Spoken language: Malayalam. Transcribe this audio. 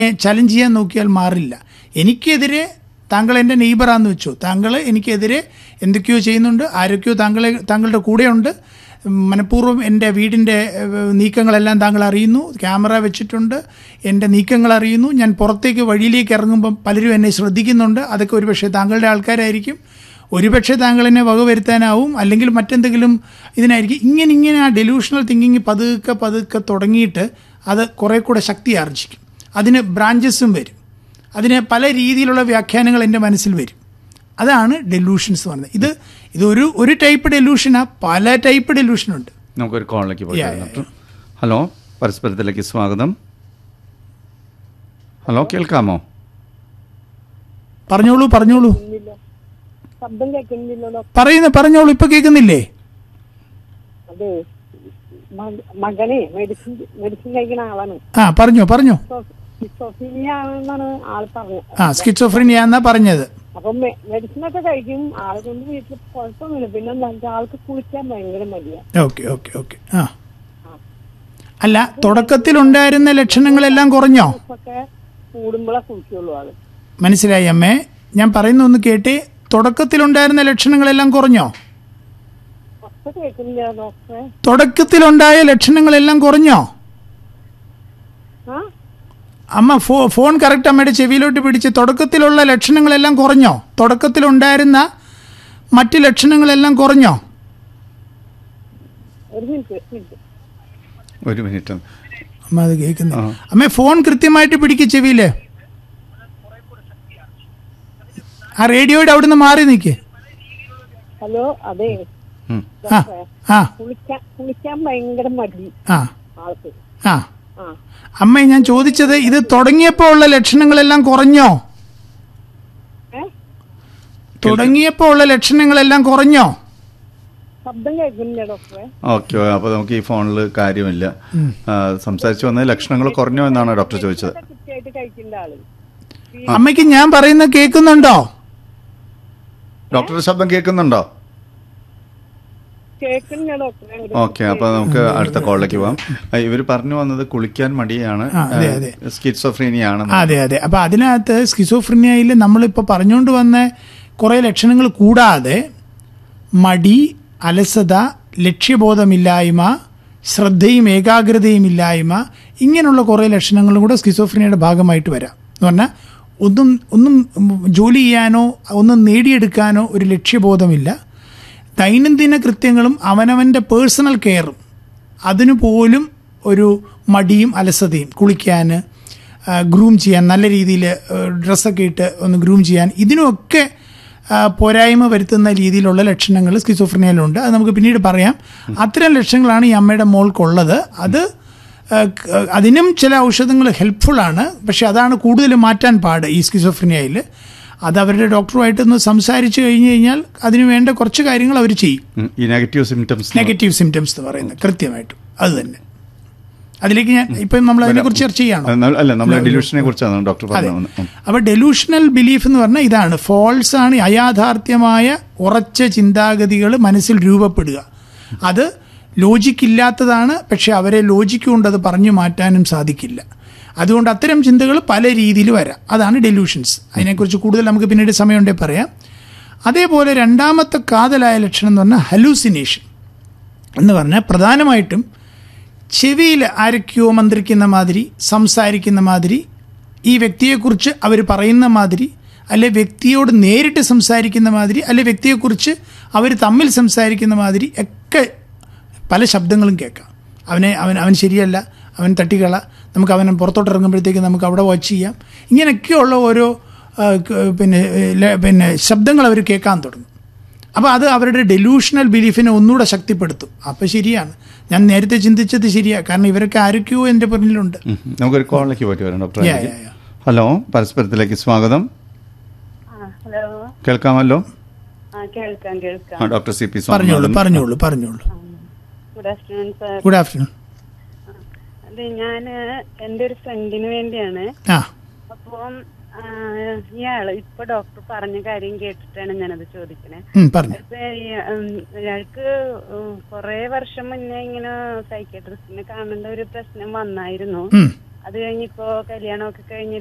ചലഞ്ച് ചെയ്യാൻ നോക്കിയാൽ മാറില്ല എനിക്കെതിരെ താങ്കൾ എൻ്റെ നെയ്ബറാന്ന് വെച്ചു താങ്കൾ എനിക്കെതിരെ എന്തൊക്കെയോ ചെയ്യുന്നുണ്ട് ആരൊക്കെയോ താങ്കളെ താങ്കളുടെ കൂടെയുണ്ട് മനഃപൂർവ്വം എൻ്റെ വീടിൻ്റെ ഏഹ്, നീക്കങ്ങളെല്ലാം താങ്കൾ അറിയുന്നു ക്യാമറ വെച്ചിട്ടുണ്ട് എൻ്റെ നീക്കങ്ങൾ അറിയുന്നു ഞാൻ പുറത്തേക്ക് വഴിയിലേക്ക് ഇറങ്ങുമ്പം പലരും എന്നെ ശ്രദ്ധിക്കുന്നുണ്ട് അതൊക്കെ ഒരുപക്ഷെ താങ്കളുടെ ആൾക്കാരായിരിക്കും ഒരുപക്ഷെ താങ്കൾ എന്നെ വകവരുത്താനാവും അല്ലെങ്കിൽ മറ്റെന്തെങ്കിലും ഇതിനായിരിക്കും ഇങ്ങനെ ഇങ്ങനെ ആ ഡെലൂഷണൽ തിങ്കിങ് പതുക്കെ പതുക്കെ തുടങ്ങിയിട്ട് അത് കുറേ കൂടെ ശക്തി ആർജിക്കും അതിന് ബ്രാഞ്ചസും വരും അതിന് പല രീതിയിലുള്ള വ്യാഖ്യാനങ്ങൾ എൻ്റെ മനസ്സിൽ വരും അതാണ് ഡെലൂഷൻസ് പറയുന്നത് ഇത് ഇതൊരു ഒരു ടൈപ്പ് ഡെലൂഷനാ പല ടൈപ്പ് ഡെലൂഷനുണ്ട് നമുക്കൊരു കോളിലേക്ക് പോയി Yeah, yeah, ഡോക്ടർ ഹലോ പരസ്പരത്തിലേക്ക് സ്വാഗതം ഹലോ കേൾക്കാമോ പറഞ്ഞോളൂ പറഞ്ഞോളൂ കേൾക്കുന്നില്ല ശബ്ദം കേൾക്കുന്നില്ലല്ലോ പറയുന്ന പറഞ്ഞോളൂ ഇപ്പൊ കേൾക്കുന്നില്ലേ അതെ മക- മകനെ മെഡിസിൻ മെഡിസിൻ കഴിക്കുന്ന ആളാണ് ആ പറഞ്ഞോ പറഞ്ഞോ ഷിസോഫീനിയ ആണെന്നാണ് ആൾ പറഞ്ഞത് ആ സ്കിറ്റ്സോഫ്രീനിയ എന്നാ പറഞ്ഞത് അപ്പൊ മെഡിസിൻ ഒക്കെ കഴിക്കും ആളെ കൊണ്ട് വീട്ടിൽ കുഴപ്പമൊന്നുമില്ല പിന്നെ എന്താ വെച്ചാൽ ആൾക്ക് കുളിക്കാൻ ഭയങ്കര മടിയാ ഓക്കെ ഓക്കെ ഓക്കെ ആ അല്ല തുടക്കത്തിലുണ്ടായിരുന്ന ലക്ഷണങ്ങളെല്ലാം കുറഞ്ഞോ ഒക്കെ കൂടുമ്പോഴേ കുളിക്കുള്ളൂ ആള് മനസ്സിലായി അമ്മേ ഞാൻ പറയുന്ന ഒന്ന് കേട്ടേ തുടക്കത്തിലുണ്ടായിരുന്ന ലക്ഷണങ്ങളെല്ലാം കുറഞ്ഞോ ഒക്കെ കേൾക്കുന്നില്ല ഡോക്ടറെ തുടക്കത്തിലുണ്ടായ ലക്ഷണങ്ങളെല്ലാം കുറഞ്ഞോ ആ അമ്മ ഫോ ഫോൺ കറക്റ്റ് അമ്മയുടെ ചെവിയിലോട്ട് പിടിച്ച് തുടക്കത്തിലുള്ള ലക്ഷണങ്ങളെല്ലാം കുറഞ്ഞോ തുടക്കത്തിലുണ്ടായിരുന്ന മറ്റ് ലക്ഷണങ്ങളെല്ലാം കുറഞ്ഞോ ഒരു മിനിറ്റ് ഒരു മിനിറ്റ് ഒരു മിനിറ്റ് അമ്മ അത് കേൾക്കുന്നു ആ. അമ്മ ഫോൺ കൃത്യമായിട്ട് പിടിക്ക് ചെവിയില് ആ റേഡിയോയുടെ അവിടുന്ന് മാറി നിൽക്ക് ഹലോ അതെ ഉം. ആ ആ കുളിക്കാൻ കുളിക്കാൻ ഭയങ്കര മടി ആ ആൾക്ക് ആ ആ അമ്മ ഞാൻ ചോദിച്ചത് ഇത് തുടങ്ങിയപ്പോൾ ഉള്ള ലക്ഷണങ്ങളെല്ലാം കുറഞ്ഞോ ഏ തുടങ്ങിയപ്പോൾ ഉള്ള ലക്ഷണങ്ങളെല്ലാം കുറഞ്ഞോ ശബ്ദം കേൾക്കുന്നില്ല ഡോക്ടറെ ഓക്കെ അപ്പോൾ നമുക്ക് ഈ ഫോണിൽ കാര്യമില്ല ആ, സംസാരിച്ചു വന്ന ലക്ഷണങ്ങൾ കുറഞ്ഞോ എന്നാണ് ഡോക്ടർ ചോദിച്ചത് കൃത്യമായിട്ട് കഴിക്കേണ്ട ആള് അമ്മയ്ക്ക് ഞാൻ പറയുന്നത് കേൾക്കുന്നുണ്ടോ ഡോക്ടറുടെ ശബ്ദം കേൾക്കുന്നുണ്ടോ കേൾക്കുന്നില്ല ഡോക്ടറെ ഓക്കെ അപ്പോൾ നമുക്ക് അടുത്ത കോളിലേക്ക് പോവാം ഇവർ പറഞ്ഞു വന്നത് കുളിക്കാൻ മടിയാണ് ആ, അതെ, അതെ. സ്കിറ്റ്സോഫ്രീനിയാണ് അതെ അതെ അപ്പൊ അതിനകത്ത് സ്കിസോഫ്രിനിയയിൽ നമ്മളിപ്പോൾ പറഞ്ഞുകൊണ്ട് വന്ന കുറേ ലക്ഷണങ്ങൾ കൂടാതെ മടി അലസത ലക്ഷ്യബോധമില്ലായ്മ ശ്രദ്ധയും ഏകാഗ്രതയും ഇല്ലായ്മ ഇങ്ങനെയുള്ള കുറേ ലക്ഷണങ്ങളും കൂടെ സ്കിസോഫ്രിനിയയുടെ ഭാഗമായിട്ട് വരാം എന്ന് പറഞ്ഞാൽ ഒന്നും ഒന്നും ജോലി ചെയ്യാനോ ഒന്നും നേടിയെടുക്കാനോ ഒരു ലക്ഷ്യബോധമില്ല ദൈനംദിന കൃത്യങ്ങളും അവനവൻ്റെ പേഴ്സണൽ കെയറും അതിനു പോലും ഒരു മടിയും അലസതയും കുളിക്കാൻ ഗ്രൂം ചെയ്യാൻ നല്ല രീതിയിൽ ഡ്രസ്സൊക്കെ ഇട്ട് ഒന്ന് ഗ്രൂം ചെയ്യാൻ ഇതിനുമൊക്കെ ആ, പോരായ്മ വരുത്തുന്ന രീതിയിലുള്ള ലക്ഷണങ്ങൾ സ്കിസോഫ്രനിയയിലുണ്ട് അത് നമുക്ക് പിന്നീട് പറയാം അത്തരം ലക്ഷണങ്ങളാണ് ഈ അമ്മയുടെ മോൾക്കുള്ളത് അത് ആ, ക- അതിനും ചില ഔഷധങ്ങൾ ഹെൽപ്ഫുള്ളാണ് പക്ഷെ അതാണ് കൂടുതൽ മാറ്റാൻ പാട് ഈ സ്കിസോഫ്രനിയയിൽ അത് അവരുടെ ഡോക്ടറുമായിട്ട് ഒന്ന് സംസാരിച്ച് കഴിഞ്ഞ് കഴിഞ്ഞാൽ അതിന് വേണ്ട കുറച്ച് കാര്യങ്ങൾ അവർ ചെയ്യും ഉം. ഈ നെഗറ്റീവ് സിംറ്റംസ് നെഗറ്റീവ് സിംറ്റംസ് എന്ന് പറയുന്നത് കൃത്യമായിട്ടും അത് തന്നെ അതിലേക്ക് ഞാൻ ഇപ്പം നമ്മൾ അതിനെക്കുറിച്ച് ചർച്ച ചെയ്യണോ അല്ല നമ്മൾ ഡിലൂഷനെ കുറിച്ചാണ് ഡോക്ടർ അതെ പറഞ്ഞു വന്നത്. ഉം. അപ്പോൾ ഡെലൂഷണൽ ബിലീഫ് എന്ന് പറഞ്ഞാൽ ഇതാണ് ഫോൾസ് ആണ് അയാഥാർത്ഥ്യമായ ഉറച്ച ചിന്താഗതികൾ മനസ്സിൽ രൂപപ്പെടുക അത് ലോജിക്ക് ഇല്ലാത്തതാണ് പക്ഷെ അവരെ ലോജിക്ക് കൊണ്ട് അത് പറഞ്ഞു മാറ്റാനും സാധിക്കില്ല അതുകൊണ്ട് അത്തരം ചിന്തകൾ പല രീതിയിൽ വരാം അതാണ് ഡെലൂഷൻസ് അതിനെക്കുറിച്ച് കൂടുതൽ നമുക്ക് പിന്നീട് സമയമുണ്ടെങ്കിൽ പറയാം അതേപോലെ രണ്ടാമത്തെ കാതലായ ലക്ഷണം എന്ന് പറഞ്ഞാൽ ഹലൂസിനേഷൻ എന്ന് പറഞ്ഞാൽ പ്രധാനമായിട്ടും ചെവിയിൽ ആരൊക്കെയോ മന്ത്രിക്കുന്ന മാതിരി സംസാരിക്കുന്ന മാതിരി ഈ വ്യക്തിയെക്കുറിച്ച് അവർ പറയുന്ന മാതിരി അല്ലെ വ്യക്തിയോട് നേരിട്ട് സംസാരിക്കുന്ന മാതിരി അല്ലെ വ്യക്തിയെക്കുറിച്ച് അവർ തമ്മിൽ സംസാരിക്കുന്ന മാതിരി ഒക്കെ പല ശബ്ദങ്ങളും കേൾക്കാം അവനെ അവൻ അവൻ ശരിയല്ല അവൻ തട്ടിക്കള നമുക്ക് അവനെ പുറത്തോട്ട് ഇറങ്ങുമ്പോഴത്തേക്ക് നമുക്ക് അവിടെ വാച്ച് ചെയ്യാം ഇങ്ങനെയൊക്കെയുള്ള ഓരോ ആ, ക- പിന്നെ ഏ, ല- പിന്നെ ശബ്ദങ്ങൾ അവർ കേൾക്കാൻ തുടങ്ങും അപ്പോൾ അത് അവരുടെ ഡെലൂഷണൽ ബിലീഫിനെ ഒന്നുകൂടെ ശക്തിപ്പെടുത്തും അപ്പോൾ ശരിയാണ് ഞാൻ നേരത്തെ ചിന്തിച്ചത് ശരിയാണ് കാരണം ഇവരൊക്കെ ആരൊക്കെയോ എൻ്റെ പിന്നിലുണ്ട് ഉം. നമുക്കൊരു കോളിലേക്ക് പോയിട്ട് വരാം doctor Yeah, yeah, yeah. Hello പരസ്പരത്തിലേക്ക് സ്വാഗതം ഹലോ കേൾക്കാമല്ലോ ആ കേൾക്കാം കേൾക്കാം ആ, ഡോക്ടർ സി പി പറഞ്ഞോളൂ സ്വാമിനാഥൻ പറഞ്ഞോളൂ പറഞ്ഞോളൂ good afternoon sir good afternoon അതെ ഞാൻ എൻ്റെ ഒരു ഫ്രണ്ടിന് വേണ്ടിയാണ് ആ അപ്പം ആ, ഇയാള് ഇപ്പൊ ഡോക്ടർ പറഞ്ഞ കാര്യം കേട്ടിട്ടാണ് ഞാനത് ചോദിക്കണേ ഉം, പറഞ്ഞു ഇപ്പൊ ഈ, ഉം, ഇയാൾക്ക് കുറെ വർഷം മുന്നേ ഇങ്ങനെ സൈക്കാട്രിസ്റ്റിനെ കാണേണ്ട ഒരു പ്രശ്നം വന്നായിരുന്നു ഉം, അത് കഴിഞ്ഞിപ്പോ കല്യാണമൊക്കെ കഴിഞ്ഞ്